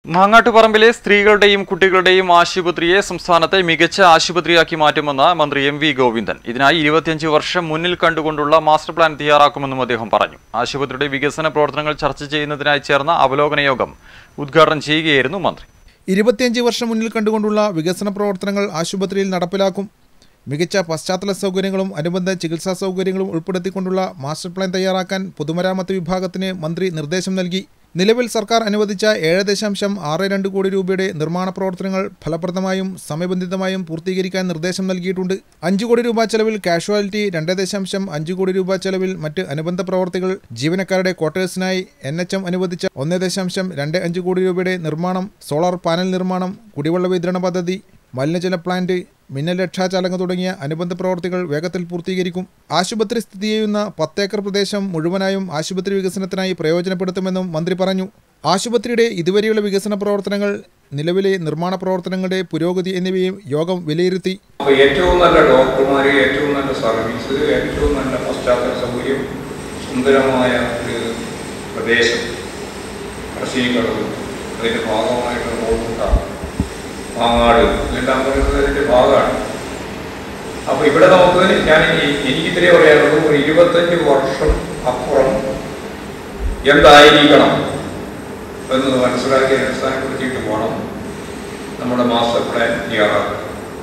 മാങ്ങാട്ടുപറമ്പിലെ സ്ത്രീകളുടെയും കുട്ടികളുടെയും ആശുപത്രിയെ സംസ്ഥാനത്തെ മികച്ച ആശുപത്രിയാക്കി മാറ്റുമെന്ന് മന്ത്രി എം വി ഗോവിന്ദൻ ഇതിനായി ഇരുപത്തിയഞ്ച് വർഷം മുന്നിൽ കണ്ടുകൊണ്ടുള്ള മാസ്റ്റർ പ്ലാൻ തയ്യാറാക്കുമെന്നും അദ്ദേഹം പറഞ്ഞു ആശുപത്രിയുടെ വികസന പ്രവർത്തനങ്ങൾ ചർച്ച ചെയ്യുന്നതിനായി ചേർന്ന അവലോകന യോഗം ഉദ്ഘാടനം ചെയ്യുകയായിരുന്നു മന്ത്രി ഇരുപത്തിയഞ്ച് വർഷം മുന്നിൽ കണ്ടുകൊണ്ടുള്ള വികസന പ്രവർത്തനങ്ങൾ ആശുപത്രിയിൽ നടപ്പിലാക്കും മികച്ച പശ്ചാത്തല സൗകര്യങ്ങളും അനുബന്ധ ചികിത്സാ സൗകര്യങ്ങളും ഉൾപ്പെടുത്തിക്കൊണ്ടുള്ള മാസ്റ്റർ പ്ലാൻ തയ്യാറാക്കാൻ പൊതുമരാമത്ത് വിഭാഗത്തിന് മന്ത്രി നിർദ്ദേശം നൽകി നിലവിൽ സർക്കാർ അനുവദിച്ച ഏഴ് ദശാംശം ആറ് രണ്ട് കോടി രൂപയുടെ നിർമ്മാണ പ്രവർത്തനങ്ങൾ ഫലപ്രദമായും സമയബന്ധിതമായും പൂർത്തീകരിക്കാൻ നിർദ്ദേശം നൽകിയിട്ടുണ്ട് അഞ്ച് കോടി രൂപ ചെലവിൽ കാഷ്വാലിറ്റി രണ്ട് ദശാംശം അഞ്ച് കോടി രൂപ ചെലവിൽ മറ്റ് അനുബന്ധ പ്രവർത്തികൾ ജീവനക്കാരുടെ ക്വാർട്ടേഴ്സിനായി എൻ എച്ച് എം അനുവദിച്ച ഒന്ന് ദശാംശം രണ്ട് അഞ്ച് കോടി രൂപയുടെ നിർമ്മാണം സോളാർ പാനൽ നിർമ്മാണം കുടിവെള്ള വിതരണ പദ്ധതി മലിനജല പ്ലാന്റ് മിന്നൽ രക്ഷാചാലകം തുടങ്ങിയ അനുബന്ധ പ്രവർത്തികൾ വേഗത്തിൽ പൂർത്തീകരിക്കും ആശുപത്രി സ്ഥിതി ചെയ്യുന്ന പത്തേക്കർ പ്രദേശം മുഴുവനായും ആശുപത്രി വികസനത്തിനായി പ്രയോജനപ്പെടുത്തുമെന്നും മന്ത്രി പറഞ്ഞു ആശുപത്രിയുടെ ഇതുവരെയുള്ള വികസന പ്രവർത്തനങ്ങൾ നിലവിലെ നിർമ്മാണ പ്രവർത്തനങ്ങളുടെ പുരോഗതി എന്നിവയും യോഗം വിലയിരുത്തി അപ്പോൾ ഏറ്റവും നല്ല ഡോക്ടർമാർ ഏറ്റവും നല്ല സർവീസ് ഏറ്റവും നല്ല പശ്ചാത്തല സൗകര്യം സുന്ദരമായ ഒരു പ്രദേശം കൃഷികളവ് അതിൻ്റെ ഭാഗമായിട്ട് റോഡുണ്ട മാങ്ങാട് ഇതെല്ലാം പറയുന്നത് അതിൻ്റെ ഭാഗമാണ് അപ്പോൾ ഇവിടെ നമുക്ക് ഞാൻ ഈ- എനിക്കിത്രേ പറയാനുള്ളൂ ഒരു ഇരുപത്തഞ്ച് വർഷം അപ്പുറം എന്തായിരിക്കണം എന്നത് മനസ്സിലാക്കി അടിസ്ഥാനപ്പെടുത്തിയിട്ട് വേണം നമ്മുടെ മാസ്റ്റർ പ്ലാൻ തയ്യാറാക്കുക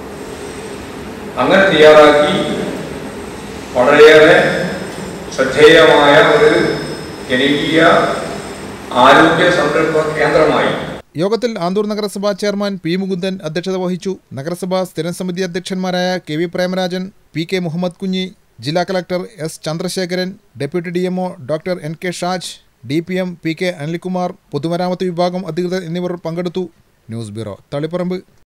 അങ്ങനെ തയ്യാറാക്കി വളരെയേറെ ശ്രദ്ധേയമായ ഒരു ജനകീയ ആരോഗ്യ സംരംഭ കേന്ദ്രമായി യോഗത്തിൽ ആന്തൂർ നഗരസഭാ ചെയർമാൻ പി മുകുന്ദൻ അധ്യക്ഷത വഹിച്ചു നഗരസഭാ സ്ഥിരം സമിതി അധ്യക്ഷന്മാരായ K V Premarajan P K Muhammad Kunhi ജില്ലാ collector S Chandrasekharan deputy D MO doctor N K Shaj D P M P K Anilkumar പൊതുമരാമത്ത് വിഭാഗം അധികൃതർ എന്നിവർ പങ്കെടുത്തു ന്യൂസ് ബ്യൂറോ തളിപ്പറമ്പ്